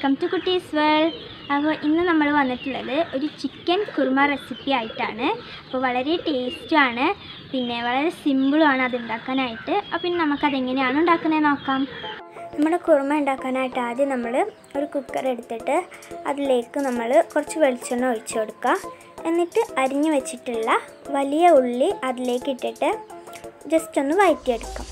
welcome to കുട്ടീസ് world അപ്പോൾ ഇന്ന് നമ്മൾ വന്നിട്ടുള്ളത് ഒരു ചിക്കൻ കുറുമ റെസിപ്പി ആയിട്ടാണ് അപ്പോൾ വളരെ ടേസ്റ്റുമാണ് പിന്നെ വളരെ സിമ്പിളുമാണ് അത് ഉണ്ടാക്കാനായിട്ട് അപ്പോൾ ഇനി നമുക്കതെങ്ങനെയാണ് ഉണ്ടാക്കുന്നത് നോക്കാം നമ്മുടെ കുറുമ ഉണ്ടാക്കാനായിട്ട് ആദ്യം നമ്മൾ ഒരു കുക്കർ എടുത്തിട്ട് അതിലേക്ക് നമ്മൾ കുറച്ച് വെളിച്ചെണ്ണ ഒഴിച്ചു കൊടുക്കുക എന്നിട്ട് അരിഞ്ഞു വെച്ചിട്ടുള്ള വലിയ ഉള്ളി അതിലേക്ക് ഇട്ടിട്ട് ജസ്റ്റ് ഒന്ന് വഴറ്റിയെടുക്കാം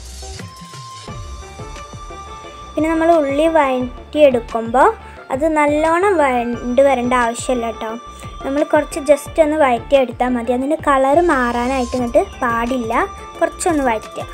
പിന്നെ നമ്മൾ ഉള്ളി വഴറ്റിയെടുക്കുമ്പോൾ അത് നല്ലോണം വഴണ്ട് വരേണ്ട ആവശ്യമില്ല കേട്ടോ നമ്മൾ കുറച്ച് ജസ്റ്റ് ഒന്ന് വഴറ്റിയെടുത്താൽ മതി അതിൻ്റെ കളറ് മാറാനായിട്ട് ഇങ്ങോട്ട് പാടില്ല കുറച്ചൊന്ന് വഴറ്റുക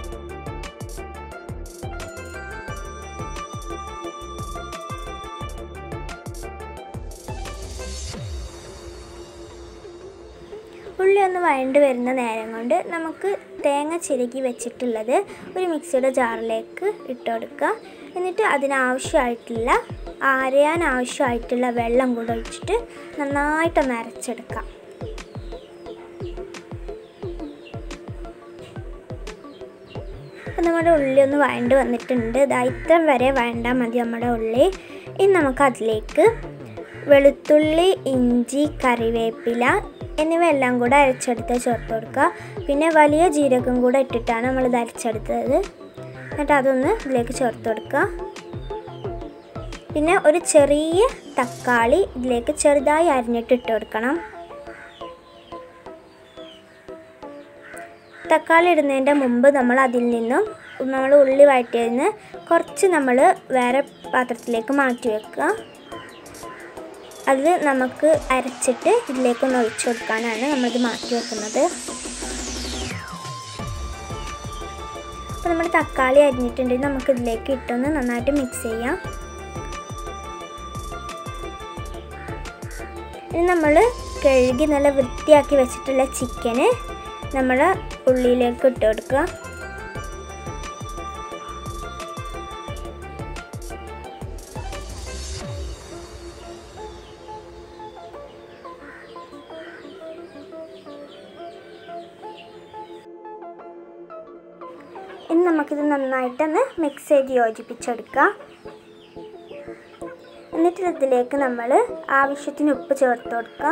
ഉള്ളി ഒന്ന് വഴണ്ട് വരുന്ന നേരം കൊണ്ട് നമുക്ക് തേങ്ങ ചിരകി വെച്ചിട്ടുള്ളത് ഒരു മിക്സിയുടെ ജാറിലേക്ക് ഇട്ട് കൊടുക്കുക എന്നിട്ട് അതിനാവശ്യമായിട്ടുള്ള അരയാൻ ആവശ്യമായിട്ടുള്ള വെള്ളം കൂടെ ഒഴിച്ചിട്ട് നന്നായിട്ടൊന്ന് അരച്ചെടുക്കാം അപ്പം നമ്മുടെ ഉള്ളി ഒന്ന് വഴണ്ട് വന്നിട്ടുണ്ട് ഇതാ ഇത്ര വരെ വഴണ്ടാൽ മതി നമ്മുടെ ഉള്ളി ഇനി നമുക്ക് അതിലേക്ക് വെളുത്തുള്ളി ഇഞ്ചി കറിവേപ്പില എന്നിവ എല്ലാം കൂടെ അരച്ചെടുത്ത് ചേർത്ത് കൊടുക്കുക പിന്നെ വലിയ ജീരകം കൂടെ ഇട്ടിട്ടാണ് നമ്മൾ ഇത് അരച്ചെടുത്തത് എന്നിട്ട് അതൊന്ന് ഇതിലേക്ക് ചേർത്ത് കൊടുക്കുക പിന്നെ ഒരു ചെറിയ തക്കാളി ഇതിലേക്ക് ചെറുതായി അരിഞ്ഞിട്ട് ഇട്ട് കൊടുക്കണം തക്കാളി ഇടുന്നതിൻ്റെ മുമ്പ് നമ്മൾ അതിൽ നിന്നും നമ്മൾ ഉള്ളി വഴറ്റിയതിൽ നിന്ന് കുറച്ച് നമ്മൾ വേറെ പാത്രത്തിലേക്ക് മാറ്റി വെക്കുക അത് നമുക്ക് അരച്ചിട്ട് ഇതിലേക്കൊന്ന് ഒഴിച്ചു കൊടുക്കാനാണ് നമ്മളിത് മാറ്റി വെക്കുന്നത് അപ്പോൾ നമ്മൾ തക്കാളി അരിഞ്ഞിട്ടുണ്ടെങ്കിൽ നമുക്ക് ഇതിലേക്ക് ഇട്ടൊന്ന് നന്നായിട്ട് മിക്സ് ചെയ്യാം ഇനി നമ്മൾ കഴുകി നല്ല വൃത്തിയാക്കി വെച്ചിട്ടുള്ള ചിക്കന് നമ്മൾ ഉള്ളിയിലേക്ക് ഇട്ട് കൊടുക്കുക ഇനി നമുക്കിത് നന്നായിട്ടൊന്ന് മിക്സ് ചെയ്ത് യോജിപ്പിച്ചെടുക്കാം എന്നിട്ട് ഇതിലേക്ക് നമ്മൾ ആവശ്യത്തിന് ഉപ്പ് ചേർത്ത് കൊടുക്കുക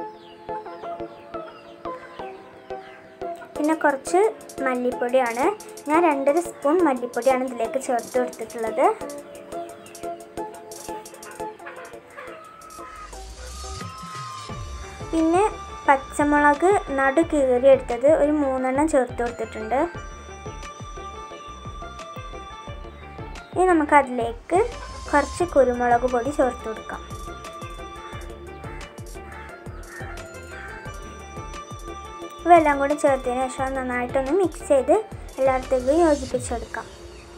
പിന്നെ കുറച്ച് മല്ലിപ്പൊടിയാണ് ഞാൻ രണ്ടര സ്പൂൺ മല്ലിപ്പൊടിയാണ് ഇതിലേക്ക് ചേർത്ത് കൊടുത്തിട്ടുള്ളത് പിന്നെ പച്ചമുളക് നടു കീറി എടുത്തത് ഒരു മൂന്നെണ്ണം ചേർത്ത് കൊടുത്തിട്ടുണ്ട് ഇനി നമുക്ക് അതിലേക്ക് കുറച്ച് കുരുമുളക് പൊടി ചേർത്ത് കൊടുക്കാം ഇവയെല്ലാം കൂടി ചേർത്തതിന് ശേഷം നന്നായിട്ടൊന്ന് മിക്സ് ചെയ്ത് എല്ലായിടത്തേക്കും യോജിപ്പിച്ചെടുക്കാം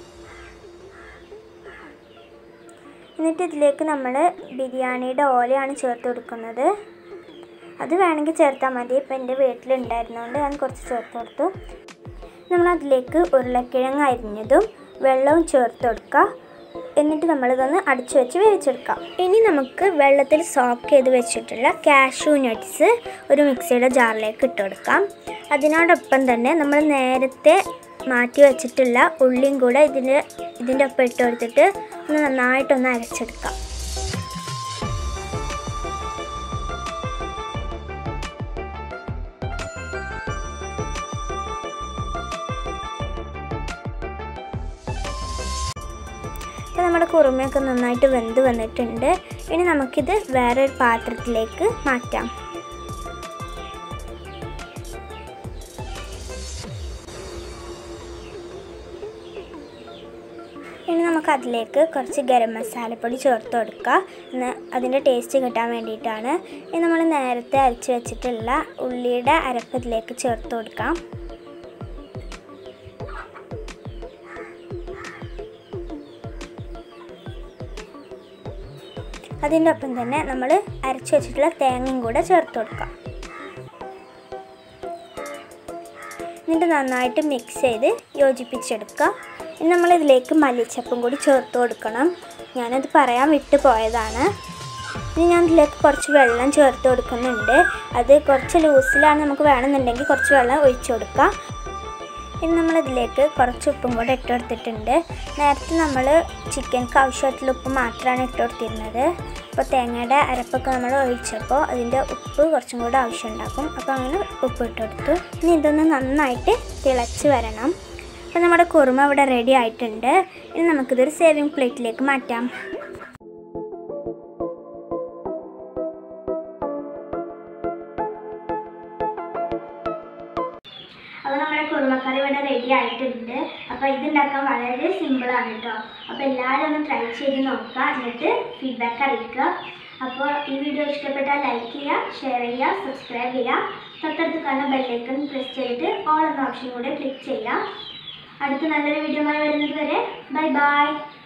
എന്നിട്ട് ഇതിലേക്ക് നമ്മൾ ബിരിയാണിയുടെ ഓലയാണ് ചേർത്ത് കൊടുക്കുന്നത് അത് വേണമെങ്കിൽ ചേർത്താൽ മതി ഇപ്പം എൻ്റെ വീട്ടിലുണ്ടായിരുന്നതുകൊണ്ട് ഞാൻ കുറച്ച് ചേർത്ത് കൊടുത്തു നമ്മൾ അതിലേക്ക് ഉരുളക്കിഴങ്ങ് അരിഞ്ഞതും വെള്ളവും ചേർത്ത് കൊടുക്കുക എന്നിട്ട് നമ്മളിതൊന്ന് അടിച്ചു വെച്ച് വേവിച്ചെടുക്കാം ഇനി നമുക്ക് വെള്ളത്തിൽ സോക്ക് ചെയ്ത് വെച്ചിട്ടുള്ള കാഷ്യൂ നട്ട്സ് ഒരു മിക്സിയുടെ ജാറിലേക്ക് ഇട്ട് കൊടുക്കാം അതിനോടൊപ്പം തന്നെ നമ്മൾ നേരത്തെ മാറ്റി വെച്ചിട്ടുള്ള ഉള്ളിയും കൂടെ ഇതിൻ്റെ ഇതിൻ്റെ ഒപ്പം ഇട്ട് കൊടുത്തിട്ട് ഒന്ന് നന്നായിട്ടൊന്ന് അരച്ചെടുക്കാം അപ്പോൾ നമ്മുടെ കുറുമയൊക്കെ നന്നായിട്ട് വെന്ത് വന്നിട്ടുണ്ട് ഇനി നമുക്കിത് വേറൊരു പാത്രത്തിലേക്ക് മാറ്റാം ഇനി നമുക്ക് അതിലേക്ക് കുറച്ച് ഗരം മസാലപ്പൊടി ചേർത്ത് കൊടുക്കുക എന്ന് അതിൻ്റെ ടേസ്റ്റ് കിട്ടാൻ വേണ്ടിയിട്ടാണ് ഇനി നമ്മൾ നേരത്തെ അരച്ച് വെച്ചിട്ടുള്ള ഉള്ളിയുടെ അരപ്പ് ഇതിലേക്ക് ചേർത്ത് കൊടുക്കാം അതിൻ്റെ ഒപ്പം തന്നെ നമ്മൾ അരച്ച് വെച്ചിട്ടുള്ള തേങ്ങയും കൂടെ ചേർത്ത് കൊടുക്കാം എന്നിട്ട് നന്നായിട്ട് മിക്സ് ചെയ്ത് യോജിപ്പിച്ചെടുക്കുക ഇനി നമ്മളിതിലേക്ക് മല്ലിച്ചപ്പും കൂടി ചേർത്ത് കൊടുക്കണം ഞാനത് പറയാൻ വിട്ടു പോയതാണ് ഇനി ഞാൻ ഇതിലേക്ക് കുറച്ച് വെള്ളം ചേർത്ത് കൊടുക്കുന്നുണ്ട് അത് കുറച്ച് ലൂസിലാണ് നമുക്ക് വേണമെന്നുണ്ടെങ്കിൽ കുറച്ച് വെള്ളം ഒഴിച്ചു കൊടുക്കാം ഇനി നമ്മളിതിലേക്ക് കുറച്ച് ഉപ്പും കൂടെ ഇട്ട് കൊടുത്തിട്ടുണ്ട് നേരത്തെ നമ്മൾ ചിക്കൻക്ക് ആവശ്യമായിട്ടുള്ള ഉപ്പ് മാത്രമാണ് ഇട്ട് കൊടുത്തിരുന്നത് അപ്പോൾ തേങ്ങയുടെ അരപ്പൊക്കെ നമ്മൾ ഒഴിച്ചപ്പോൾ അതിൻ്റെ ഉപ്പ് കുറച്ചും കൂടെ ആവശ്യമുണ്ടാക്കും അപ്പോൾ അങ്ങനെ ഉപ്പ് ഇട്ട് കൊടുത്തു ഇനി ഇതൊന്ന് നന്നായിട്ട് തിളച്ച് വരണം അപ്പോൾ നമ്മുടെ കുറുമ ഇവിടെ റെഡി ആയിട്ടുണ്ട് ഇനി നമുക്കിതൊരു സേവിങ് പ്ലേറ്റിലേക്ക് മാറ്റാം അപ്പോൾ നമ്മുടെ കുറുമക്കറി ഇവിടെ റെഡി ആയിട്ടുണ്ട് അപ്പോൾ ഇതുണ്ടാക്കാൻ വളരെ സിമ്പിളാണ് കേട്ടോ അപ്പോൾ എല്ലാവരും ഒന്ന് ട്രൈ ചെയ്ത് നോക്കുക എന്നിട്ട് ഫീഡ്ബാക്ക് അറിയിക്കുക അപ്പോൾ ഈ വീഡിയോ ഇഷ്ടപ്പെട്ടാൽ ലൈക്ക് ചെയ്യുക ഷെയർ ചെയ്യുക സബ്സ്ക്രൈബ് ചെയ്യുക തൊട്ടടുത്ത് കാണുന്ന ബെല്ലൈക്കൺ പ്രസ് ചെയ്തിട്ട് ഓൾ എന്ന ഓപ്ഷൻ കൂടെ ക്ലിക്ക് ചെയ്യുക അടുത്ത നല്ലൊരു വീഡിയോ വരുന്നത് വരെ ബൈ ബൈ